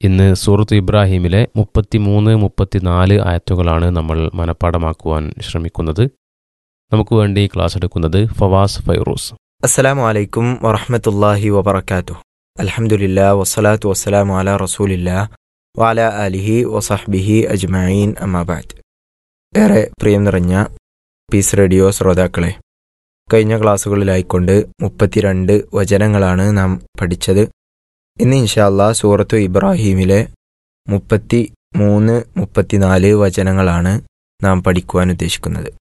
ഇന്ന് സൂറത്ത് ഇബ്രാഹിമിലെ മുപ്പത്തിമൂന്ന് മുപ്പത്തിനാല് ആയത്തുകളാണ് നമ്മൾ മനഃപ്പാടമാക്കുവാൻ ശ്രമിക്കുന്നത് നമുക്ക് വേണ്ടി ക്ലാസ് എടുക്കുന്നത് ഫവാസ് ഫൈറൂസ് അസ്സലാമു അലൈക്കും വറഹ്മത്തുള്ളാഹി വബറകാതുഹു അൽഹംദുലില്ലാ വസ്സലാത്തു വസ്സലാമു അലാ റസൂലില്ലാ വാല അലിഹി വസഹ്ബിഹി അജ്മഈൻ അമ്മാബാദ് ഏറെ പ്രിയം നിറഞ്ഞ പീസ് റേഡിയോ ശ്രോതാക്കളെ കഴിഞ്ഞ ക്ലാസ്സുകളിലായിക്കൊണ്ട് മുപ്പത്തിരണ്ട് വചനങ്ങളാണ് നാം പഠിച്ചത് ഇന്ന് ഇൻഷാല്ലാ സൂറത്തു ഇബ്രാഹീമിലെ മുപ്പത്തി മൂന്ന് മുപ്പത്തിനാല് വചനങ്ങളാണ് നാം പഠിക്കുവാൻ ഉദ്ദേശിക്കുന്നത്